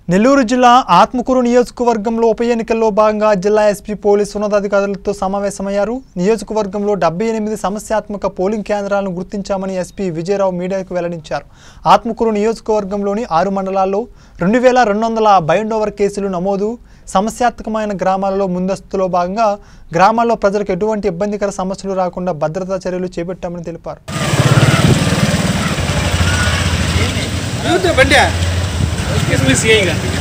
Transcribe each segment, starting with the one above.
నెల్లూరు జిల్లా ఆత్మకూరు నియోజకవర్గంలో ఉప ఎన్నికల్లో భాగంగా జిల్లా ఎస్పీ పోలీసు ఉన్నతాధికారులతో సమావేశమయ్యారు నియోజకవర్గంలో డెబ్బై ఎనిమిది సమస్యాత్మక పోలింగ్ కేంద్రాలను గుర్తించామని ఎస్పీ విజయరావు మీడియాకు వెల్లడించారు ఆత్మకూరు నియోజకవర్గంలోని ఆరు మండలాల్లో రెండు వేల రెండు వందల బైండ్ ఓవర్ కేసులు నమోదు సమస్యాత్మకమైన గ్రామాలలో ముందస్తులో భాగంగా గ్రామాల్లో ప్రజలకు ఎటువంటి ఇబ్బందికర సమస్యలు రాకుండా భద్రతా చర్యలు చేపట్టామని తెలిపారు బండి ఓకే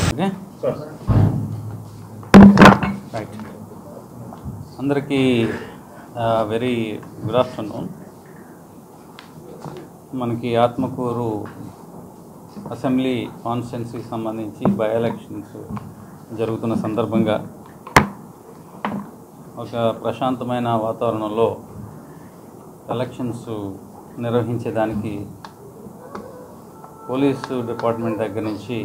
రైట్ అందరికీ వెరీ గుడ్ ఆఫ్టర్నూన్ మనకి ఆత్మకూరు అసెంబ్లీ కాన్స్టిట్యున్సీకి సంబంధించి బై ఎలక్షన్స్ జరుగుతున్న సందర్భంగా ఒక ప్రశాంతమైన వాతావరణంలో ఎలక్షన్స్ నిర్వహించేదానికి పోలీసు డిపార్ట్మెంట్ దగ్గర నుంచి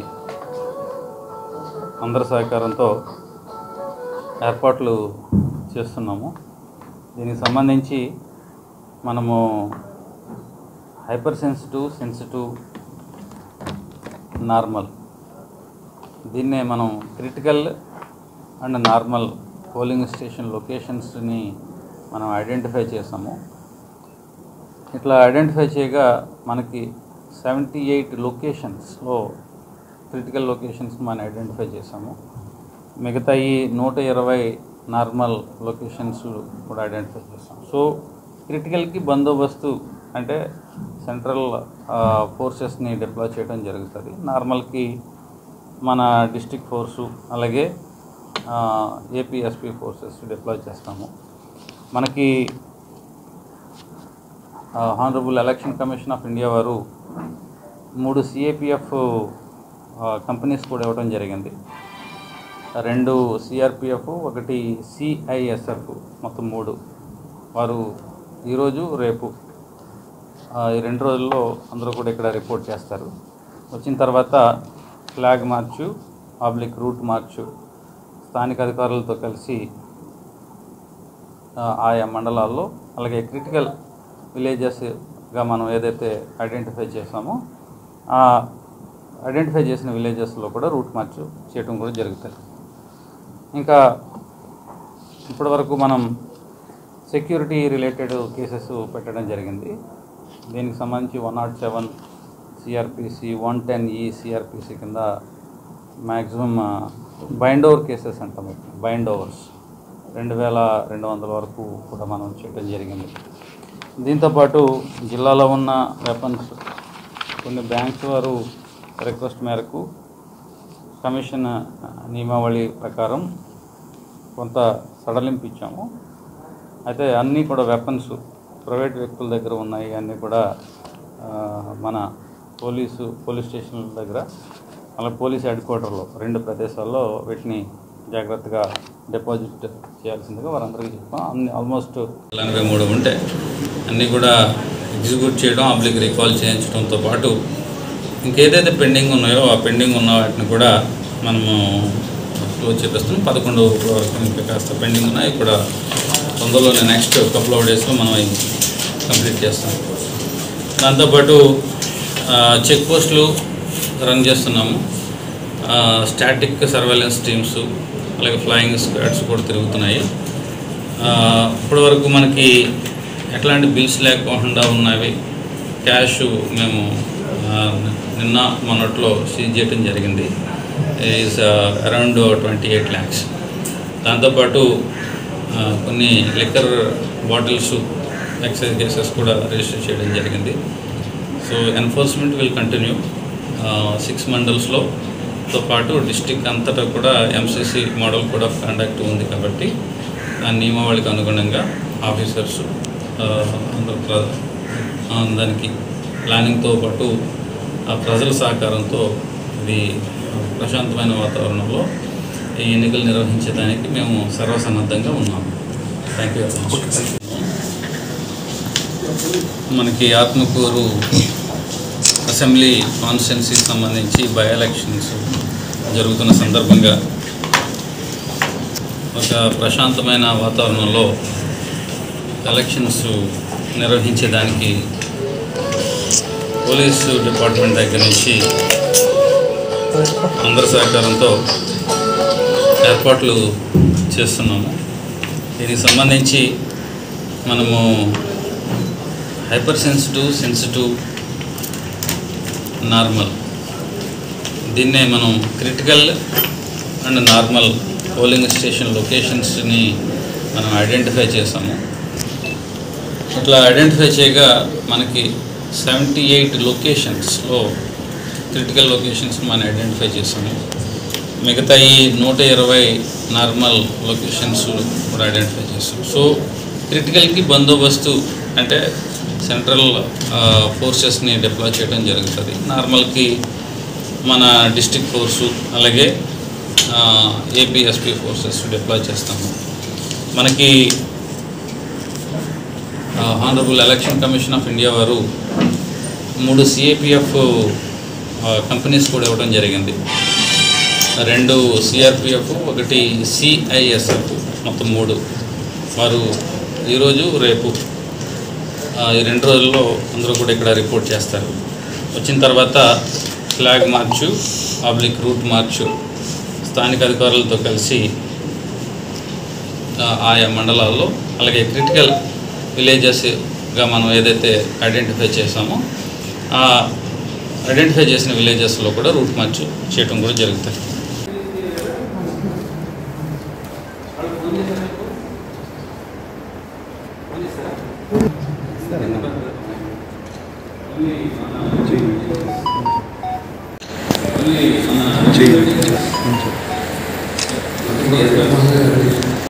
అందరి సహకారంతో ఏర్పాట్లు చేస్తున్నాము దీనికి సంబంధించి మనము హైపర్ సెన్సిటివ్ సెన్సిటివ్ నార్మల్ దీన్నే మనం critical and normal polling station లొకేషన్స్ని మనం ఐడెంటిఫై చేసాము ఇట్లా ఐడెంటిఫై చేయగా మనకి సెవెంటీ ఎయిట్ లొకేషన్స్లో క్రిటికల్ లొకేషన్స్ మనం ఐడెంటిఫై చేసాము మిగతా ఈ నూట ఇరవై నార్మల్ లొకేషన్స్ కూడా ఐడెంటిఫై చేస్తాం సో క్రిటికల్కి బందోబస్తు అంటే సెంట్రల్ ఫోర్సెస్ని డిప్లాయ్ చేయడం జరుగుతుంది నార్మల్కి మన డిస్ట్రిక్ట్ ఫోర్సు అలాగే ఏపీఎస్పీ ఫోర్సెస్ డిప్లాయ్ చేస్తాము మనకి honourable election commission of India వారు మూడు సిఏపిఎఫ్ కంపెనీస్ కూడా ఇవ్వడం జరిగింది రెండు సిఆర్పిఎఫ్ ఒకటి సిఐఎస్ఎఫ్ మొత్తం మూడు వారు ఈరోజు రేపు ఆ, ఈ రెండు రోజుల్లో అందరూ కూడా ఇక్కడ రిపోర్ట్ చేస్తారు వచ్చిన తర్వాత flag march public route march స్థానిక అధికారులతో కలిసి ఆ, ఆయా మండలాల్లో అలాగే క్రిటికల్ విలేజెస్గా మనం ఏదైతే ఐడెంటిఫై చేసామో ఆ ఐడెంటిఫై చేసిన విలేజెస్లో కూడా రూట్ మార్చ్ చేయడం కూడా జరుగుతుంది ఇంకా ఇప్పటివరకు మనం సెక్యూరిటీ రిలేటెడ్ కేసెస్ పెట్టడం జరిగింది దీనికి సంబంధించి one not seven CRPC one ten ఈ సిఆర్పిసి కింద మ్యాక్సిమం బైండ్ ఓవర్ కేసెస్ అంటాం బైండ్ ఓవర్స్ రెండు వేల రెండు వందల వరకు కూడా మనం చేయడం జరిగింది దీంతోపాటు జిల్లాలో ఉన్న వెపన్స్ కొన్ని బ్యాంక్స్ వారు రిక్వెస్ట్ మేరకు కమిషన్ నియమావళి ప్రకారం కొంత సడలింపు ఇచ్చాము అయితే అన్నీ కూడా వెపన్స్ ప్రైవేట్ వ్యక్తుల దగ్గర ఉన్నాయి అన్నీ కూడా ఆ, మన పోలీసు పోలీస్ స్టేషన్ల దగ్గర అలాగే పోలీస్ హెడ్ క్వార్టర్లో రెండు ప్రదేశాల్లో వీటిని జాగ్రత్తగా డిపాజిట్ చేయాల్సిందిగా వారందరికీ చెప్పాం అన్ని ఆల్మోస్ట్ ఎనభై మూడు ఉంటే అన్నీ కూడా ఎగ్జిక్యూట్ చేయడం అబ్లిక్ రికాల్ చేయించడంతో పాటు ఇంకేదైతే పెండింగ్ ఉన్నాయో ఆ పెండింగ్ ఉన్న వాటిని కూడా మనము క్లోజ్ చేపిస్తున్నాం పదకొండు వరకు ఇంకా కాస్త పెండింగ్ ఉన్నాయి కూడా తొందరలోనే నెక్స్ట్ కపుల్ ఆఫ్ డేస్లో మనం అవి కంప్లీట్ చేస్తాం దాంతోపాటు చెక్ పోస్టులు రన్ చేస్తున్నాము స్టాటిక్ సర్వేలెన్స్ టీమ్స్ అలాగే ఫ్లయింగ్ స్క్వాడ్స్ కూడా తిరుగుతున్నాయి ఆ, ఇప్పటివరకు మనకి ఎట్లాంటి బిల్స్ లేకుండా ఉన్నవి క్యాష్ మేము ఆ, నిన్న మొన్నట్లో సీజ్ చేయడం జరిగింది is around twenty eight lakhs దాంతోపాటు ఆ, కొన్ని లిక్కర్ బాటిల్స్ ఎక్సైజ్ కేసెస్ కూడా రిజిస్టర్ చేయడం జరిగింది so enforcement will continue six మండల్స్లో తో పాటు డిస్టిక్ అంతటా కూడా MCC model code of conduct ఉంది కాబట్టి ఆ నియమావళికి అనుగుణంగా ఆఫీసర్స్ అందరూ ప్ర- ఆ, దానికి ప్లానింగ్తో పాటు ఆ ప్రజల సహకారంతో ఇది ప్రశాంతమైన వాతావరణంలో ఈ ఎన్నికలు నిర్వహించడానికి మేము సర్వసన్నద్ధంగా ఉన్నాము థ్యాంక్ యూ వెరీ మచ్ మనకి ఆత్మకూరు అసెంబ్లీ కాన్స్టిట్యున్సీకి సంబంధించి బై ఎలక్షన్స్ జరుగుతున్న సందర్భంగా ఒక ప్రశాంతమైన వాతావరణంలో ఎలక్షన్స్ నిర్వహించేదానికి పోలీసు డిపార్ట్మెంట్ దగ్గర నుంచి అందరి సహకారంతో ఏర్పాట్లు చేస్తున్నాము దీనికి సంబంధించి మనము హైపర్ సెన్సిటివ్ సెన్సిటివ్ నార్మల్ దీన్నే మనం critical and normal polling station లొకేషన్స్ని మనం ఐడెంటిఫై చేసాము ఇట్లా ఐడెంటిఫై చేయగా మనకి సెవెంటీ ఎయిట్ లొకేషన్స్లో క్రిటికల్ లొకేషన్స్ మనం ఐడెంటిఫై చేసాము మిగతా ఈ నూట ఇరవై నార్మల్ లొకేషన్స్ కూడా ఐడెంటిఫై చేస్తాం సో క్రిటికల్కి బందోబస్తు అంటే సెంట్రల్ ఫోర్సెస్ని డిప్లాయ్ చేయడం జరుగుతుంది నార్మల్కి మన డిస్టిక్ ఫోర్సు అలాగే ఏపీఎస్పీ ఫోర్సెస్ డిప్లాయ్ చేస్తాము మనకి honourable election commission of India వారు మూడు సిఏపిఎఫ్ కంపెనీస్ కూడా ఇవ్వడం జరిగింది రెండు సిఆర్పిఎఫ్ ఒకటి సిఐఎస్ఎఫ్ మొత్తం మూడు వారు ఈరోజు రేపు ఆ, ఈ రెండు రోజుల్లో అందరూ కూడా ఇక్కడ రిపోర్ట్ చేస్తారు వచ్చిన తర్వాత flag march public route march స్థానిక అధికారులతో కలిసి ఆ, ఆయా మండలాల్లో అలాగే క్రిటికల్ విలేజెస్గా మనం ఏదైతే ఐడెంటిఫై చేసామో ఆ ఐడెంటిఫై చేసిన విలేజెస్లో కూడా రూట్ మార్చ్ చేయడం కూడా జరుగుతుంది